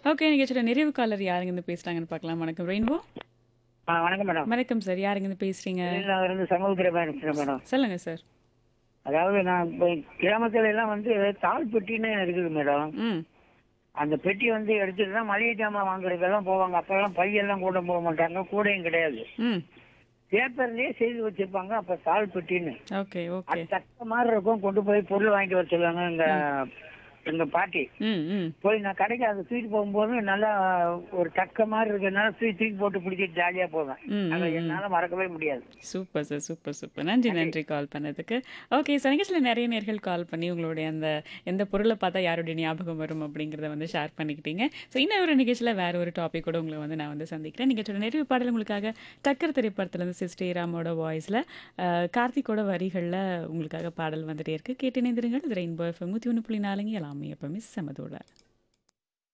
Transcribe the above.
okay நிகழ்ச்சியோட நிறைவு collar யாருங்க பேசுறாங்கன்னு பார்க்கலாம் வணக்கம் ரெயின்போ ஆ வணக்கம் மேடம் வணக்கம் சார் யாருங்க பேசுறீங்க நான் இருந்து சமூகத்தில் இருக்கிறேன் மேடம் சொல்லுங்க சார் அதாவது நான் இப்போ கிராமத்துல எல்லாம் வந்து தாள் பெட்டின்னு இருக்குது மேடம் ம் அந்த பெட்டி வந்து எடுத்துட்டு தான் மளிகை ஜாமான் வாங்குறதுக்கெல்லாம் போவாங்க அப்பெல்லாம் பையெல்லாம் கூட போக மாட்டாங்க கூடையும் கிடையாது ம் பேப்பர்லயே செய்து வச்சிருப்பாங்க அப்ப தாள் பெட்டின்னு ஓகே ஓகே அது தக்க மாதிரி இருக்கும் கொண்டு போய் பொருள் வாங்கிட்டு வர சொல்லுவாங்க எங்க எங்க பாட்டி ம் ம் போய் நான் கடைக்கு அதை தூக்கிட்டு போகும்போது நல்லா ஒரு தக்க மாதிரி இருக்கிறதுனால தூக்கி தூக்கி போட்டு பிடிச்சிட்டு ஜாலியா போவேன் ம், அதை ம், என்னால மறக்கவே முடியாது சூப்பர் சார் சூப்பர் சூப்பர் நன்றி நன்றி கால் பண்ணதுக்கு ஓகே சார் நிகழ்ச்சியில் நிறைய நேர்கள் கால் பண்ணி உங்களுடைய அந்த எந்த பொருளை பார்த்தா யாருடைய ஞாபகம் வரும் அப்படிங்கிறத வந்து ஷேர் பண்ணிக்கிட்டீங்க ஸோ இன்னும் ஒரு நிகழ்ச்சியில் வேற ஒரு டாபிக் கூட உங்களை வந்து நான் வந்து சந்திக்கிறேன் நிகழ்ச்சியோட நிறைவு பாடல் உங்களுக்காக டக்கர் திரைப்படத்துலேருந்து சிஸ்டர் ராமோட வாய்ஸில் கார்த்திக்கோட வரிகளில் உங்களுக்காக பாடல் வந்துட்டே இருக்கு கேட்டு இணைந்திருங்கள் இது ரெயின்போ எஃப்எம் நூற்றி ஒன்று புள்ளி நாலுங்க எல்லாமே எப்பவுமே செமதோட